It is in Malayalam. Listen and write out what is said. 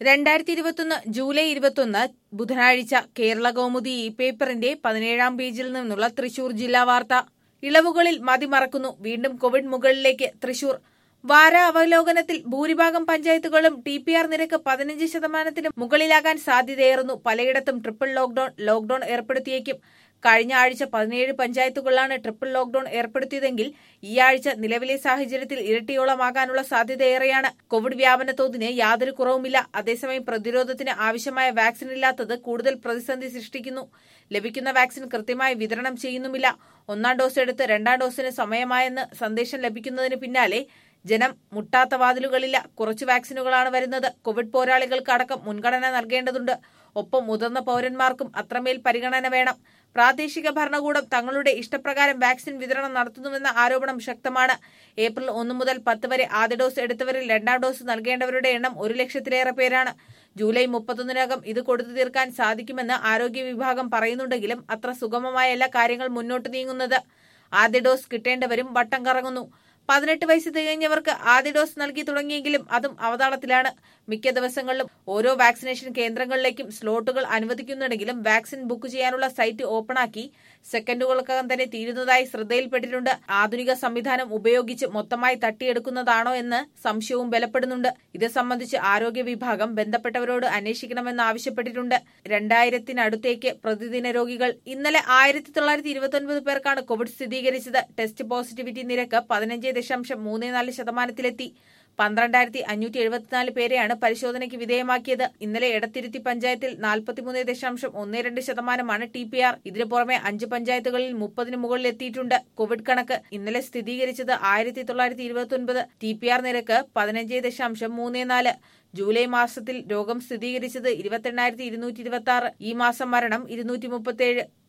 രണ്ടായിരത്തി ഇരുപത്തൊന്ന് ജൂലൈ ഇരുപത്തൊന്ന് ബുധനാഴ്ച കേരള കൗമുദി ഈ പേപ്പറിന്റെ പതിനേഴാം പേജിൽ നിന്നുള്ള തൃശൂർ ജില്ലാ വാർത്ത ഇളവുകളിൽ മതിമറക്കുന്നു വീണ്ടും കോവിഡ് മുകളിലേക്ക് തൃശൂർ വാര അവലോകനത്തിൽ ഭൂരിഭാഗം പഞ്ചായത്തുകളും ടി പി ആർ നിരക്ക് പതിനഞ്ച് ശതമാനത്തിന് മുകളിലാകാൻ സാധ്യതയേറുന്നു പലയിടത്തും ട്രിപ്പിൾ ലോക്ഡൌൺ ലോക്ഡൌൺ ഏർപ്പെടുത്തിയേക്കും കഴിഞ്ഞ ആഴ്ച പതിനേഴ് പഞ്ചായത്തുകളിലാണ് ട്രിപ്പിൾ ലോക്ഡൌൺ ഏർപ്പെടുത്തിയതെങ്കിൽ ഈ ആഴ്ച നിലവിലെ സാഹചര്യത്തിൽ ഇരട്ടിയോളമാകാനുള്ള സാധ്യതയേറെയാണ് കോവിഡ് വ്യാപന തോതിന് യാതൊരു കുറവുമില്ല അതേസമയം പ്രതിരോധത്തിന് ആവശ്യമായ വാക്സിൻ ഇല്ലാത്തത് കൂടുതൽ പ്രതിസന്ധി സൃഷ്ടിക്കുന്നു ലഭിക്കുന്ന വാക്സിൻ കൃത്യമായി വിതരണം ചെയ്യുന്നുമില്ല ഒന്നാം ഡോസ് എടുത്ത് രണ്ടാം ഡോസിന് സമയമായെന്ന് സന്ദേശം ലഭിക്കുന്നതിന് പിന്നാലെ ജനം മുട്ടാത്ത വാതിലുകളില്ല കുറച്ച് വാക്സിനുകളാണ് വരുന്നത് കോവിഡ് പോരാളികൾക്ക് അടക്കം മുൻഗണന നൽകേണ്ടതുണ്ട് ഒപ്പം മുതിർന്ന പൌരന്മാർക്കും അത്രമേൽ പരിഗണന വേണം പ്രാദേശിക ഭരണകൂടം തങ്ങളുടെ ഇഷ്ടപ്രകാരം വാക്സിൻ വിതരണം നടത്തുന്നുവെന്ന ആരോപണം ശക്തമാണ് ഏപ്രിൽ ഒന്ന് മുതൽ പത്ത് വരെ ആദ്യ ഡോസ് എടുത്തവരിൽ രണ്ടാം ഡോസ് നൽകേണ്ടവരുടെ എണ്ണം ഒരു ലക്ഷത്തിലേറെ പേരാണ് ജൂലൈ മുപ്പത്തൊന്നിനകം ഇത് കൊടുത്തു തീർക്കാൻ സാധിക്കുമെന്ന് ആരോഗ്യ വിഭാഗം പറയുന്നുണ്ടെങ്കിലും അത്ര സുഗമമായല്ല കാര്യങ്ങൾ മുന്നോട്ട് നീങ്ങുന്നത് ആദ്യ ഡോസ് കിട്ടേണ്ടവരും വട്ടം കറങ്ങുന്നു പതിനെട്ട് വയസ്സ് തികഞ്ഞവർക്ക് ആദ്യ ഡോസ് നൽകി തുടങ്ങിയെങ്കിലും അതും അവതാളത്തിലാണ് മിക്ക ദിവസങ്ങളിലും ഓരോ വാക്സിനേഷൻ കേന്ദ്രങ്ങളിലേക്കും സ്ലോട്ടുകൾ അനുവദിക്കുന്നുണ്ടെങ്കിലും വാക്സിൻ ബുക്ക് ചെയ്യാനുള്ള സൈറ്റ് ഓപ്പണാക്കി സെക്കൻഡുകൾക്കകം തന്നെ തീരുന്നതായി ശ്രദ്ധയിൽപ്പെട്ടിട്ടുണ്ട് ആധുനിക സംവിധാനം ഉപയോഗിച്ച് മൊത്തമായി തട്ടിയെടുക്കുന്നതാണോ എന്ന് സംശയവും ബലപ്പെടുന്നുണ്ട് ഇത് സംബന്ധിച്ച് ആരോഗ്യ വിഭാഗം ബന്ധപ്പെട്ടവരോട് അന്വേഷിക്കണമെന്ന് ആവശ്യപ്പെട്ടിട്ടുണ്ട് രണ്ടായിരത്തിനടുത്തേക്ക് പ്രതിദിന രോഗികൾ ഇന്നലെ ആയിരത്തി തൊള്ളായിരത്തി ഇരുപത്തൊൻപത് പേർക്കാണ് കോവിഡ് സ്ഥിരീകരിച്ചത് ടെസ്റ്റ് പോസിറ്റിവിറ്റി നിരക്ക് പതിനഞ്ച് ദശാംശം മൂന്ന് നാല് ശതമാനത്തിലെത്തി പന്ത്രണ്ടായിരത്തി അഞ്ഞൂറ്റി എഴുപത്തിനാല് പേരെയാണ് പരിശോധനയ്ക്ക് വിധേയമാക്കിയത് ഇന്നലെ എടത്തിരുത്തി പഞ്ചായത്തിൽ നാൽപ്പത്തിമൂന്ന് ദശാംശം ഒന്ന് രണ്ട് ശതമാനമാണ് ടി പി ആർ ഇതിനു പുറമെ അഞ്ച് പഞ്ചായത്തുകളിൽ മുപ്പതിന് മുകളിൽ എത്തിയിട്ടുണ്ട് കോവിഡ് കണക്ക് ഇന്നലെ സ്ഥിരീകരിച്ചത് ആയിരത്തി തൊള്ളായിരത്തി ഇരുപത്തിയൊൻപത് ടി പി ആർ നിരക്ക് പതിനഞ്ച് ദശാംശം മൂന്ന് നാല് ജൂലൈ മാസത്തിൽ രോഗം സ്ഥിരീകരിച്ചത് ഇരുപത്തെണ്ണായിരത്തി ഇരുന്നൂറ്റി ഇരുപത്തി ആറ് ഈ മാസം മരണം ഇരുന്നൂറ്റി മുപ്പത്തിയേഴ്